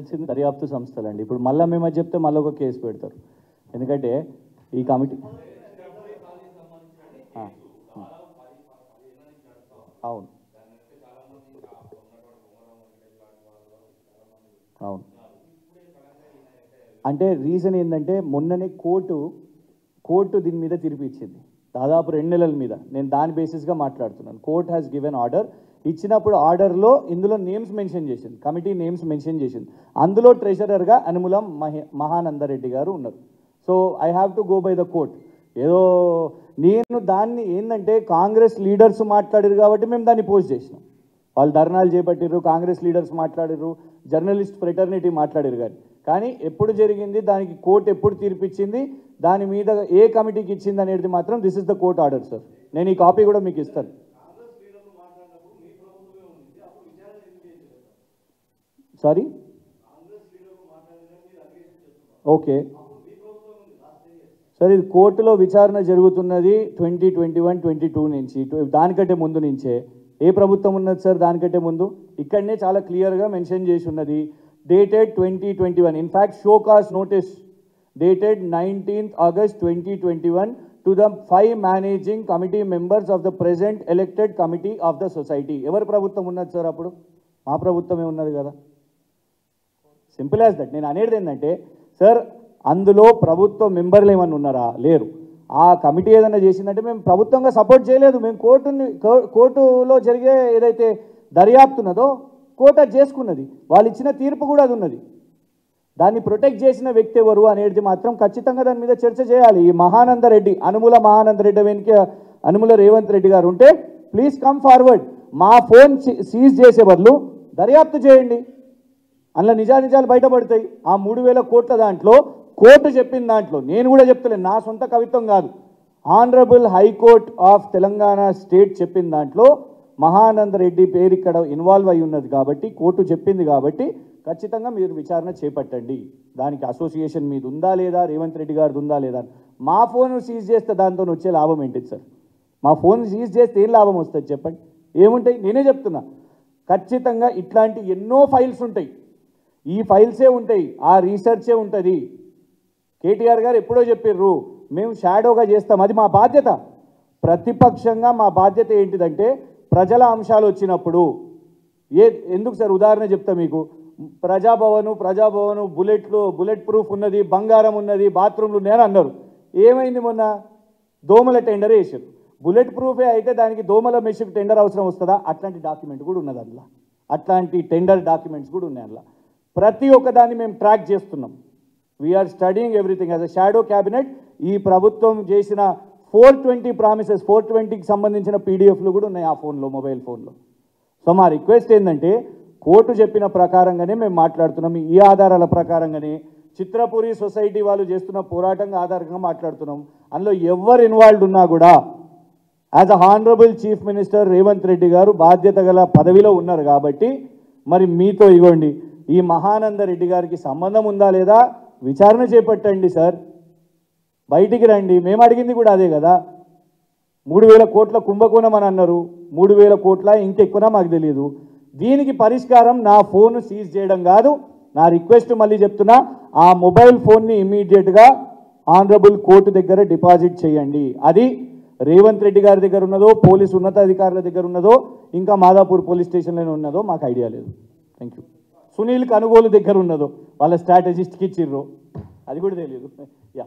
తెలిసింది దర్యాప్తు సంస్థలండి ఇప్పుడు మళ్ళీ మేము అది చెప్తే మళ్ళీ ఒక కేసు పెడతారు ఎందుకంటే ఈ కమిటీ ఆ, ఆ. అవును అవును అంటే రీజన్ ఏంటంటే మొన్ననే కోర్టు కోర్టు దీని మీద తీర్పు ఇచ్చింది దాదాపు రెండు నెలల మీద నేను దాని బేసిస్గా మాట్లాడుతున్నాను కోర్ట్ హ్యాస్ గివెన్ ఆర్డర్ ఇచ్చినప్పుడు ఆర్డర్లో ఇందులో నేమ్స్ మెన్షన్ చేసింది కమిటీ నేమ్స్ మెన్షన్ చేసింది అందులో ట్రెషరర్గా అనుములం మహి మహానందరెడ్డి గారు ఉన్నారు so I have to go by the court ఏదో నేను దాన్ని ఏంటంటే కాంగ్రెస్ లీడర్స్ మాట్లాడారు కాబట్టి మేము దాన్ని పోస్ట్ చేసినాం వాళ్ళు ధర్నాలు చేపట్టిర్రు కాంగ్రెస్ లీడర్స్ మాట్లాడారు జర్నలిస్ట్ ఫ్రెటర్నిటీ మాట్లాడారు కానీ కానీ ఎప్పుడు జరిగింది దానికి కోర్టు ఎప్పుడు తీర్పిచ్చింది దాని మీద ఏ కమిటీకి ఇచ్చింది అనేది మాత్రం this is the court order sir నేను ఈ కాపీ కూడా మీకు ఇస్తాను సారీ ఓకే సార్ ఇది కోర్టులో విచారణ జరుగుతున్నది twenty twenty one twenty two నుంచి ట్వ- దానికంటే ముందు నుంచే ఏ ప్రభుత్వం ఉన్నది సార్ దానికంటే ముందు ఇక్కడనే చాలా క్లియర్గా మెన్షన్ చేసి ఉన్నది dated twenty twenty one in fact show cause notice dated nineteenth August twenty twenty one to the five managing committee members of the present elected committee of the society ఎవరి ప్రభుత్వం ఉన్నది సార్ అప్పుడు మా ప్రభుత్వమే ఉన్నది కదా సింపుల్ యాజ్ దట్ నేను అనేది ఏంటంటే సార్ అందులో ప్రభుత్వ మెంబర్లు ఏమన్నా ఉన్నారా లేరు ఆ కమిటీ ఏదైనా చేసిందంటే మేము ప్రభుత్వంగా సపోర్ట్ చేయలేదు మేము కోర్టుని కో- కోర్టులో జరిగే ఏదైతే దర్యాప్తు ఉన్నదో కోర్టు అది చేసుకున్నది వాళ్ళు ఇచ్చిన తీర్పు కూడా అది ఉన్నది దాన్ని ప్రొటెక్ట్ చేసిన వ్యక్తి ఎవరు అనేది మాత్రం ఖచ్చితంగా దాని మీద చర్చ చేయాలి ఈ మహానంద రెడ్డి అనుముల మహానంద రెడ్డి వెనుక అనుముల రేవంత్ రెడ్డి గారు ఉంటే ప్లీజ్ కమ్ ఫార్వర్డ్ మా ఫోన్ సీజ్ చేసే బదులు దర్యాప్తు చేయండి అందులో నిజానిజాలు బయటపడతాయి ఆ మూడు వేల కోట్ల దాంట్లో కోర్టు చెప్పిన దాంట్లో నేను కూడా చెప్తలేను నా సొంత కవిత్వం కాదు honourable high court of Telangana state చెప్పిన దాంట్లో మహానంద రెడ్డి పేరు ఇక్కడ ఇన్వాల్వ్ అయి ఉన్నది కాబట్టి కోర్టు చెప్పింది కాబట్టి ఖచ్చితంగా మీరు విచారణ చేపట్టండి దానికి అసోసియేషన్ మీద ఉందా లేదా రేవంత్ రెడ్డి గారిది ఉందా లేదా అని. మా ఫోన్ సీజ్ చేస్తే దాంతో వచ్చే లాభం ఏంటిది సార్ మా ఫోన్ సీజ్ చేస్తే ఏం లాభం వస్తుంది చెప్పండి ఏముంటాయి నేనే చెప్తున్నా ఖచ్చితంగా ఇట్లాంటి ఎన్నో ఫైల్స్ ఉంటాయి ఈ ఫైల్సే ఉంటాయి ఆ రీసెర్చే ఉంటుంది కేటీఆర్ గారు ఎప్పుడో చెప్పిర్రు మేము షాడోగా చేస్తాం అది మా బాధ్యత ప్రతిపక్షంగా మా బాధ్యత ఏంటిదంటే ప్రజల అంశాలు వచ్చినప్పుడు ఏ ఎందుకు సార్ ఉదాహరణ చెప్తా మీకు ప్రజాభవను ప్రజాభవను బుల్లెట్లు బుల్లెట్ ప్రూఫ్ ఉన్నది బంగారం ఉన్నది బాత్రూమ్లు నేను అన్నారు ఏమైంది మొన్న దోమల టెండర్ వేసారు బుల్లెట్ ప్రూఫే అయితే దానికి దోమల మెషిన్ టెండర్ అవసరం వస్తుందా అట్లాంటి డాక్యుమెంట్ కూడా ఉన్నది అందులో అట్లాంటి టెండర్ డాక్యుమెంట్స్ కూడా ఉన్నాయి అందులో ప్రతి ఒక్క దాన్ని మేము ట్రాక్ చేస్తున్నాం we're studying everything as a shadow cabinet ఈ ప్రభుత్వం చేసిన ఫోర్ ట్వంటీ ప్రామిసెస్ ఫోర్ ట్వంటీకి సంబంధించిన పీడిఎఫ్లు కూడా ఉన్నాయి ఆ ఫోన్లో మొబైల్ ఫోన్లో సో మా రిక్వెస్ట్ ఏంటంటే కోర్టు చెప్పిన ప్రకారంగానే మేము మాట్లాడుతున్నాం ఈ ఆధారాల ప్రకారంగానే చిత్రపురి సొసైటీ వాళ్ళు చేస్తున్న పోరాటంగా ఆధారంగా మాట్లాడుతున్నాం అందులో ఎవరు ఇన్వాల్వ్డ్ ఉన్నా కూడా as a honourable chief minister Revanth Reddy garu బాధ్యత గల పదవిలో ఉన్నారు కాబట్టి మరి మీతో ఇగోండి ఈ మహానంద రెడ్డి గారికి సంబంధం ఉందా లేదా విచారణ చేపట్టండి సార్ బయటికి రండి మేము అడిగింది కూడా అదే కదా మూడు వేల కోట్ల కుంభకోణం అని అన్నారు మూడు వేల కోట్ల ఇంకెక్కువనా మాకు తెలియదు దీనికి పరిష్కారం నా ఫోన్ సీజ్ చేయడం కాదు నా రిక్వెస్ట్ మళ్ళీ చెప్తున్నా ఆ మొబైల్ ఫోన్ని ఇమీడియట్గా ఆనరబుల్ కోర్టు దగ్గర డిపాజిట్ చేయండి అది రేవంత్ రెడ్డి గారి దగ్గర ఉన్నదో పోలీసు ఉన్నతాధికారుల దగ్గర ఉన్నదో ఇంకా మాదాపూర్ పోలీస్ స్టేషన్లోనే ఉన్నదో మాకు ఐడియా లేదు థ్యాంక్ యూ సునీల్ కనుగోలు దగ్గర ఉన్నదో వాళ్ళ స్ట్రాటజిస్ట్కి ఇచ్చిర్రు అది కూడా తెలియదు యా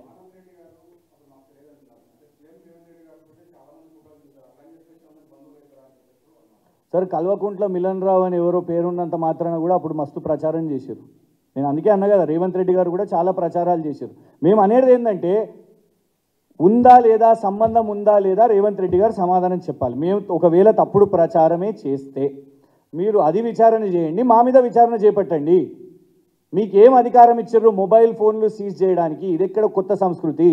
సార్ కల్వకుంట్ల మిలన్ రావు అని ఎవరో పేరున్నంత మాత్రాన కూడా అప్పుడు మస్తు ప్రచారం చేశారు నేను అందుకే అన్నా కదా రేవంత్ రెడ్డి గారు కూడా చాలా ప్రచారాలు చేశారు మేము అనేది ఏంటంటే ఉందా లేదా సంబంధం ఉందా లేదా రేవంత్ రెడ్డి గారు సమాధానం చెప్పాలి మేము ఒకవేళ తప్పుడు ప్రచారమే చేస్తే మీరు అది విచారణ చేయండి మా మీద విచారణ చేపట్టండి మీకు ఏం అధికారం ఇచ్చారు మొబైల్ ఫోన్లు సీజ్ చేయడానికి ఇది ఎక్కడ కొత్త సంస్కృతి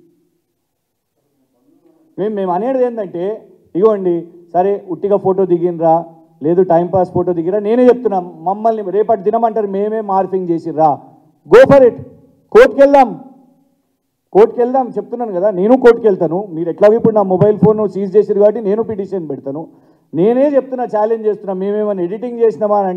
మేము మేము అనేది ఏంటంటే ఇగోండి సరే ఉట్టిగా ఫోటో దిగినరా లేదు టైంపాస్ ఫోటో దిగిరా నేనే చెప్తున్నా మమ్మల్ని రేపటి దినమంటారు మేమే మార్ఫింగ్ చేసిర్రా గో ఫర్ ఇట్ కోర్టుకి వెళ్దాం కోర్టుకి వెళ్దాం చెప్తున్నాను కదా నేను కోర్టుకి వెళ్తాను మీరు ఎట్లా ఇప్పుడు నా మొబైల్ ఫోన్ సీజ్ చేసారు కాబట్టి నేను పిటిషన్ పెడతాను నేనే చెప్తున్నా ఛాలెంజ్ చేస్తున్నా మేమేమైనా ఎడిటింగ్ చేసినామా అని అంటే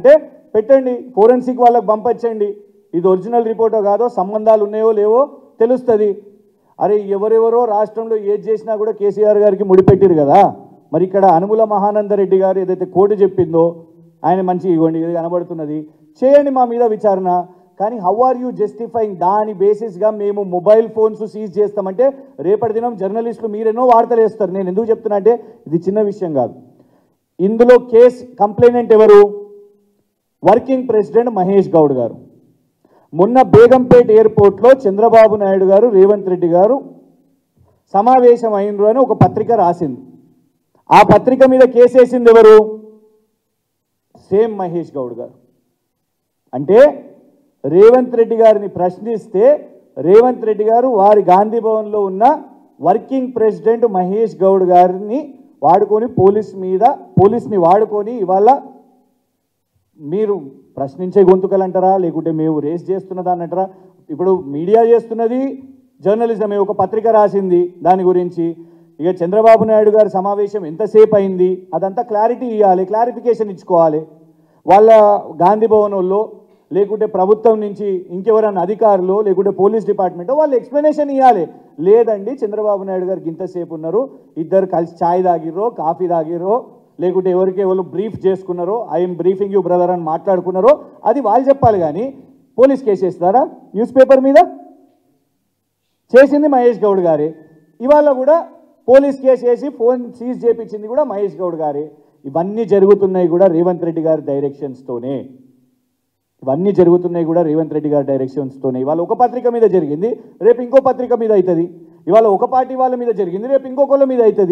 పెట్టండి ఫోరెన్సిక్ వాళ్ళకి పంపించండి ఇది ఒరిజినల్ రిపోర్టో కాదో సంబంధాలు ఉన్నాయో లేవో తెలుస్తుంది అరే ఎవరెవరో రాష్ట్రంలో ఏది చేసినా కూడా కేసీఆర్ గారికి ముడిపెట్టిరు కదా మరి ఇక్కడ అనుముల మహానందరెడ్డి గారు ఏదైతే కోర్టు చెప్పిందో ఆయన మంచి ఇవ్వండి ఇది కనబడుతున్నది చేయండి మా మీద విచారణ కానీ హౌ ఆర్ యూ జస్టిఫైయింగ్ దాని బేసిస్గా మేము మొబైల్ ఫోన్స్ సీజ్ చేస్తామంటే రేపటి దినం జర్నలిస్టులు మీరెన్నో వార్తలు వేస్తారు నేను ఎందుకు చెప్తున్నా అంటే ఇది చిన్న విషయం కాదు ఇందులో కేస్ కంప్లైనెంట్ ఎవరు వర్కింగ్ ప్రెసిడెంట్ మహేష్ గౌడ్ గారు మొన్న బేగంపేట్ ఎయిర్పోర్ట్లో చంద్రబాబు నాయుడు గారు రేవంత్ రెడ్డి గారు సమావేశం అయినరు అని ఒక పత్రిక రాసింది ఆ పత్రిక మీద కేసేసింది ఎవరు సేమ్ మహేష్ గౌడ్ గారు అంటే రేవంత్ రెడ్డి గారిని ప్రశ్నిస్తే రేవంత్ రెడ్డి గారు వారి గాంధీ భవన్లో ఉన్న వర్కింగ్ ప్రెసిడెంట్ మహేష్ గౌడ్ గారిని వాడుకొని పోలీస్ మీద పోలీస్ని వాడుకొని ఇవాళ మీరు ప్రశ్నించే గొంతుకలు అంటారా లేకుంటే మేము రేస్ చేస్తున్న దాన్ని అంటారా ఇప్పుడు మీడియా చేస్తున్నది జర్నలిజమే ఒక పత్రిక రాసింది దాని గురించి ఇక చంద్రబాబు నాయుడు గారి సమావేశం ఎంతసేపు అయింది అదంతా క్లారిటీ ఇవ్వాలి క్లారిఫికేషన్ ఇచ్చుకోవాలి వాళ్ళ గాంధీ భవనంలో లేకుంటే ప్రభుత్వం నుంచి ఇంకెవరైనా అధికారులు లేకుంటే పోలీస్ డిపార్ట్మెంట్ వాళ్ళు ఎక్స్ప్లెనేషన్ ఇవ్వాలి లేదండి చంద్రబాబు నాయుడు గారికి ఇంతసేపు ఉన్నారు ఇద్దరు కలిసి ఛాయ్ తాగిర్రో కాఫీ తాగిర్రో లేకుంటే ఎవరికి ఎవరు బ్రీఫ్ చేసుకున్నారో ఐఎమ్ బ్రీఫింగ్ యూ బ్రదర్ అని మాట్లాడుకున్నారో అది వాళ్ళు చెప్పాలి కానీ పోలీస్ కేసు వేస్తారా న్యూస్ పేపర్ మీద చేసింది మహేష్ గౌడ్ గారే ఇవాళ కూడా పోలీస్ కేసు వేసి ఫోన్ సీజ్ చేపించింది కూడా మహేష్ గౌడ్ గారే ఇవన్నీ జరుగుతున్నాయి కూడా రేవంత్ రెడ్డి గారి డైరెక్షన్స్తోనే ఇవన్నీ జరుగుతున్నాయి కూడా రేవంత్ రెడ్డి గారి డైరెక్షన్స్తోనే ఇవాళ ఒక పత్రిక మీద జరిగింది రేపు ఇంకో పత్రిక మీద అవుతుంది ఇవాళ ఒక పార్టీ వాళ్ళ మీద జరిగింది రేపు ఇంకొకళ్ళ మీద అవుతుంది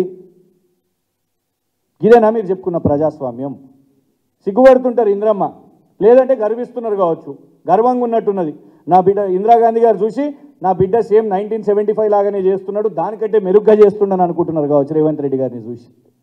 ఇదేనా మీరు చెప్పుకున్న ప్రజాస్వామ్యం సిగ్గుపడుతుంటారు ఇంద్రమ్మ లేదంటే గర్విస్తున్నారు కావచ్చు గర్వంగా ఉన్నట్టున్నది నా బిడ్డ ఇందిరాగాంధీ గారు చూసి నా బిడ్డ సేమ్ నైన్టీన్ సెవెంటీ ఫైవ్ లాగానే చేస్తున్నాడు దానికంటే మెరుగ్గా చేస్తున్నాను అనుకుంటున్నారు కావచ్చు రేవంత్ రెడ్డి గారిని చూసి